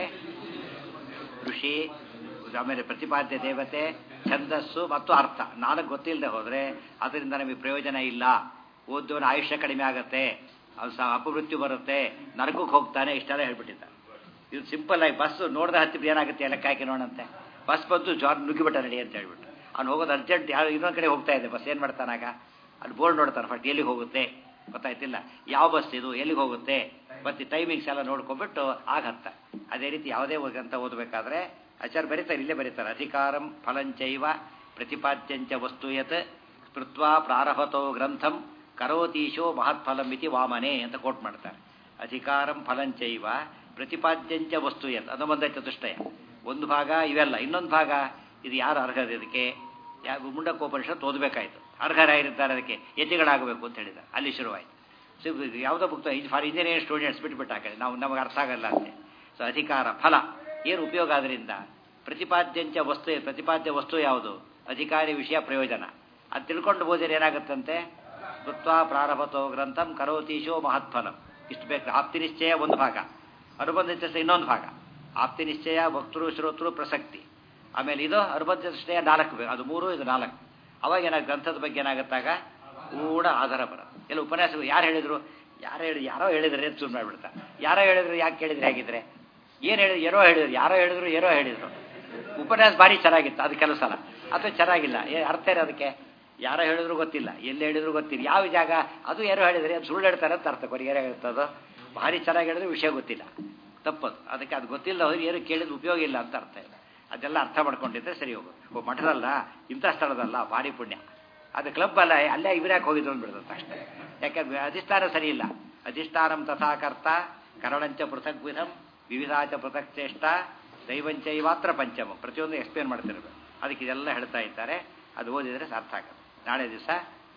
ಋಷಿ ಆಮೇಲೆ ಪ್ರತಿಪಾದ್ಯ ದೇವತೆ ಛಂದಸ್ಸು ಮತ್ತು ಅರ್ಥ ನಾಲ್ಕು ಗೊತ್ತಿಲ್ಲದೆ ಹೋದರೆ ಅದರಿಂದ ನಮಗೆ ಪ್ರಯೋಜನ ಇಲ್ಲ ಓದೋನ ಆಯುಷ್ಯ ಕಡಿಮೆ ಆಗುತ್ತೆ ಅದು ಸಹ ಅಪಮೃತ್ಯು ಬರುತ್ತೆ ನರಕಕ್ಕೆ ಹೋಗ್ತಾನೆ ಇಷ್ಟೆಲ್ಲ ಹೇಳ್ಬಿಟ್ಟಿದ್ದಾರೆ ಇದು ಸಿಂಪಲ್ ಆಗಿ ಬಸ್ ನೋಡ್ದೆ ಹತ್ತಿರ ಏನಾಗುತ್ತೆ ಎಲ್ಲ ಕಾಯ್ಕೆ ನೋಡಂತೆ ಬಸ್ ಬಂದು ಜಾರ್ ನುಗ್ಗಿಬಿಟ್ಟ ನಡಿ ಅಂತ ಹೇಳ್ಬಿಟ್ಟು ಅವ್ನು ಹೋಗೋದು ಅರ್ಜೆಂಟ್ ಯಾರು ಇನ್ನೊಂದು ಕಡೆ ಹೋಗ್ತಾ ಇದೆ ಬಸ್ ಏನು ಮಾಡ್ತಾನಾಗ ಅಲ್ಲಿ ಬೋರ್ಡ್ ನೋಡ್ತಾನೆ ಫಸ್ಟ್ ಎಲ್ಲಿಗೆ ಹೋಗುತ್ತೆ ಗೊತ್ತಾಯ್ತಿಲ್ಲ ಯಾವ ಬಸ್ ಇದು ಎಲ್ಲಿಗೆ ಹೋಗುತ್ತೆ ಮತ್ತು ಟೈಮಿಂಗ್ಸ್ ಎಲ್ಲ ನೋಡ್ಕೊಂಡ್ಬಿಟ್ಟು ಆಗ ಹತ್ತ ಅದೇ ರೀತಿ ಯಾವುದೇ ಒಂದು ಗ್ರಂಥ ಓದಬೇಕಾದ್ರೆ ಆಚಾರ್ಯ ಬರೀತಾರೆ ಇಲ್ಲೇ ಬರೀತಾರೆ ಅಧಿಕಾರಂ ಫಲಂಚೈವ ಪ್ರತಿಪಾದ್ಯಂಚ ವಸ್ತು ಯತ್ ಕೃತ್ವಾ ಪ್ರಾರಭತೋ ಗ್ರಂಥಂ ಕರೋತೀಶೋ ಮಹತ್ಫಲಂ ಇತಿ ವಾಮನೆ ಅಂತ ಕೋಟ್ ಮಾಡ್ತಾರೆ ಅಧಿಕಾರಂ ಫಲಂಚೈವ ಪ್ರತಿಪಾದ್ಯಂಚ ವಸ್ತು ಯತ್ ಅದು ಒಂದೇ ಚತುಷ್ಟಯ ಒಂದು ಭಾಗ ಇವೆಲ್ಲ ಇನ್ನೊಂದು ಭಾಗ ಇದು ಯಾರು ಅರ್ಹರು ಇದಕ್ಕೆ ಯಾ ಮುಂಡಕೋಪನಿಷತ್ ಓದಬೇಕಾಯ್ತು ಅರ್ಹರಾಗಿರ್ತಾರೆ ಅದಕ್ಕೆ ಯತಿಗಳಾಗಬೇಕು ಅಂತ ಹೇಳಿದ್ದಾರೆ ಅಲ್ಲಿ ಶುರುವಾಯಿತು ಸೊ ಇದು ಯಾವುದೋ ಬುಕ್ ಇದು ಫಾರ್ ಇಂಜಿನಿಯರಿಂಗ್ ಸ್ಟೂಡೆಂಟ್ಸ್ ಬಿಟ್ಬಿಟ್ಟು ಹಾಕಿ ನಾವು ನಮಗೆ ಅರ್ಥ ಆಗಲ್ಲ ಅಂತೆ ಸೊ ಅಧಿಕಾರ ಫಲ ಏನು ಉಪಯೋಗ ಅದರಿಂದ ಪ್ರತಿಪಾದ್ಯಂಚ ವಸ್ತು ಪ್ರತಿಪಾದ್ಯ ವಸ್ತು ಯಾವುದು ಅಧಿಕಾರಿ ವಿಷಯ ಪ್ರಯೋಜನ ಅದು ತಿಳ್ಕೊಂಡು ಹೋದರೆ ಏನಾಗುತ್ತಂತೆ ಕೃತ್ವಾ ಪ್ರಾರಭತೋ ಗ್ರಂಥಂ ಕರೋತೀಶೋ ಮಹತ್ಫಲಂ ಇಷ್ಟು ಬೇಕು ಆಪ್ತಿ ನಿಶ್ಚಯ ಒಂದು ಭಾಗ ಅನುಬಂಧ ನಿಶ್ಚಯ ಇನ್ನೊಂದು ಭಾಗ ಆಪ್ತಿ ನಿಶ್ಚಯ ಭಕ್ತರು ಶ್ರೋತೃ ಪ್ರಸಕ್ತಿ ಆಮೇಲೆ ಇದು ಅನುಬಂಧ ನಿಶ್ಚಯ ನಾಲ್ಕು ಬೇಕು ಅದು ಮೂರು ಇದು ನಾಲ್ಕು ಅವಾಗ ಏನಾಗ ಗ್ರಂಥದ ಬಗ್ಗೆ ಏನಾಗುತ್ತಾಗ ಕೂಡ ಆಧಾರ ಬರೋದು ಎಲ್ಲ ಉಪನ್ಯಾಸ ಯಾರು ಹೇಳಿದ್ರು ಯಾರೋ ಹೇಳಿ ಯಾರೋ ಹೇಳಿದ್ರೆ ಅಂತ ಸುಮ್ಮನೆ ಮಾಡ್ಬಿಡ್ತಾರೆ ಯಾರೋ ಹೇಳಿದ್ರು ಯಾಕೆ ಕೇಳಿದ್ರೆ ಹೇಗಿದ್ರೆ ಏನು ಹೇಳಿದ್ರು ಏನೋ ಹೇಳಿದ್ರು ಯಾರೋ ಹೇಳಿದ್ರು ಏನೋ ಹೇಳಿದ್ರು ಉಪನ್ಯಾಸ ಭಾರಿ ಚೆನ್ನಾಗಿತ್ತು ಅದು ಕೆಲವು ಸಲ ಅಥವಾ ಚೆನ್ನಾಗಿಲ್ಲ ಏ ಅರ್ಥ ಇದೆ ಅದಕ್ಕೆ ಯಾರೋ ಹೇಳಿದ್ರು ಗೊತ್ತಿಲ್ಲ ಎಲ್ಲಿ ಹೇಳಿದ್ರು ಗೊತ್ತಿಲ್ಲ ಯಾವ ಜಾಗ ಅದು ಯಾರೋ ಹೇಳಿದ್ರೆ ಅದು ಸುಳ್ಳು ಹೇಳ್ತಾರೆ ಅಂತ ಅರ್ಥ ಕೊನೆಗೆ ಏನೋ ಹೇಳ್ತದೋ ಭಾರಿ ಚೆನ್ನಾಗಿ ಹೇಳಿದ್ರೆ ವಿಷಯ ಗೊತ್ತಿಲ್ಲ ತಪ್ಪದು ಅದಕ್ಕೆ ಅದು ಗೊತ್ತಿಲ್ಲ ಹೋದ್ರೆ ಏನು ಕೇಳಿದ್ರೆ ಉಪಯೋಗ ಇಲ್ಲ ಅಂತ ಅರ್ಥ ಇಲ್ಲ ಅದೆಲ್ಲ ಅರ್ಥ ಮಾಡ್ಕೊಂಡಿದ್ರೆ ಸರಿ ಹೋಗೋದು ಓ ಮಠದಲ್ಲ ಇಂಥ ಸ್ಥಳದಲ್ಲ ಭಾರಿ ಪುಣ್ಯ ಅದು ಕ್ಲಬ್ ಅಲ್ಲ ಅಲ್ಲೇ ಇವ್ರ್ಯಾಕೆ ಹೋಗಿದ್ರು ಅಂದ್ಬಿಡ್ತದೆ ಅಷ್ಟೇ ಯಾಕಂದ್ರೆ ಅಧಿಷ್ಠಾನ ಸರಿ ಇಲ್ಲ ಅಧಿಷ್ಠಾನಂ ತಥಾಕರ್ತ ಕರಣಂಚ ಪೃಥಕ್ ವಿಧಂ ವಿವಿಧಾಚ ಪೃಥಕ್ ಚೇಷ್ಟ ದೈವಂಚೈವಾತ್ರ ಪಂಚಮ ಪ್ರತಿಯೊಂದು ಎಕ್ಸ್ಪ್ಲೇನ್ ಮಾಡ್ತಿರ್ಬೇಕು ಅದಕ್ಕೆ ಇದೆಲ್ಲ ಹೇಳ್ತಾ ಇದ್ದಾರೆ ಅದು ಓದಿದರೆ ಅರ್ಥ ಆಗುತ್ತೆ ನಾಳೆ ದಿವಸ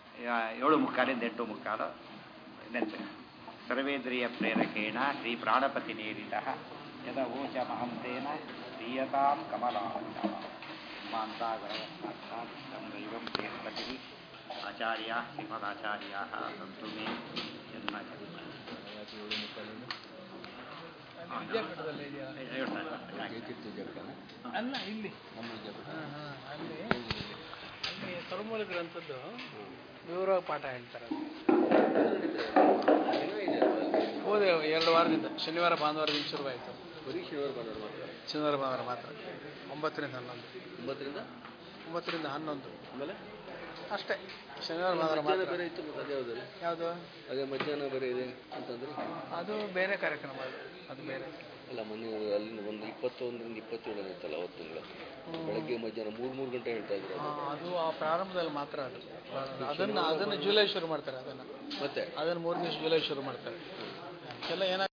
ಏಳು ಮುಕ್ಕಾಲಿಂದ ಎಂಟು ಮುಕ್ಕಾಲು ನೆನಪು ಸರ್ವೇಂದ್ರಿಯ ಪ್ರೇರಕೇಣ ಶ್ರೀ ಪ್ರಾಣಪತಿ ನೇರಿತ ಯದ ಊಚ ಮಹಂತೇನ ಪ್ರೀಯತಾಂ ಕಮಲಾ ಮಾಂತಾಗರವಸ್ತಾತ್ ದೈವಂ ಪ್ರೇರಪತಿ ಆಚಾರ್ಯ ಶ್ರೀಮದಾಚಾರ್ಯ ಸಂತು ಮೇ ಜನ್ಮ ವಿದ್ಯಾಪೀಠದಲ್ಲಿ ಇದೆಯಾ ಅಲ್ಲ ಇಲ್ಲಿ ಹಾ, ಹಾ, ಅಲ್ಲಿ ಅಲ್ಲಿ ತರುಮೂಲ ಗ್ರಂಥದ್ದು ವಿವರವಾಗಿ ಪಾಠ ಹೇಳ್ತಾರೆ ಹೋದೆ ಎರಡು ವಾರದಿಂದ ಶನಿವಾರ ಭಾನುವಾರದಿಂದ ಶುರುವಾಯಿತು ಶನಿವಾರ ಭಾನುವಾರ ಮಾತ್ರ ಒಂಬತ್ತರಿಂದ ಹನ್ನೊಂದು ಒಂಬತ್ತರಿಂದ ಒಂಬತ್ತರಿಂದ ಹನ್ನೊಂದು ಆಮೇಲೆ ಅಷ್ಟೇ ಶನಿವಾರ ಭಾನುವಾರ ಮಧ್ಯಾಹ್ನ ಮಾತ್ರ ಬೇರೆ ಇತ್ತು ಮತ್ತೆ ಅದು ಯಾವ್ದು ಯಾವುದು ಅದೇ ಮಧ್ಯಾಹ್ನ ಬೇರೆ ಇದೆ ಅಂತಂದ್ರೆ ಅದು ಬೇರೆ ಕಾರ್ಯಕ್ರಮ ಅದು ಅದು ಬೇರೆ ಅಲ್ಲ ಮೊನ್ನೆ ಅಲ್ಲಿಂದ ಒಂದು ಇಪ್ಪತ್ತೊಂದರಿಂದ ಇಪ್ಪತ್ತೇಳನೇ ಇತ್ತಲ್ಲ ಅವತ್ತು ತಿಂಗಳು ಬೆಳಗ್ಗೆ ಮಧ್ಯಾಹ್ನ ಮೂರು ಮೂರು ಗಂಟೆ ಹೇಳ್ತಾ ಇದ್ರು ಆ, ಅದು ಆ ಪ್ರಾರಂಭದಲ್ಲಿ ಮಾತ್ರ ಅದು ಅದನ್ನು ಅದನ್ನು ಜುಲೈ ಶುರು ಮಾಡ್ತಾರೆ ಅದನ್ನು ಮತ್ತೆ ಅದನ್ನು ಮೂರು ದಿವಸ ಜುಲೈ ಶುರು ಮಾಡ್ತಾರೆ ಎಲ್ಲ ಏನಾಗ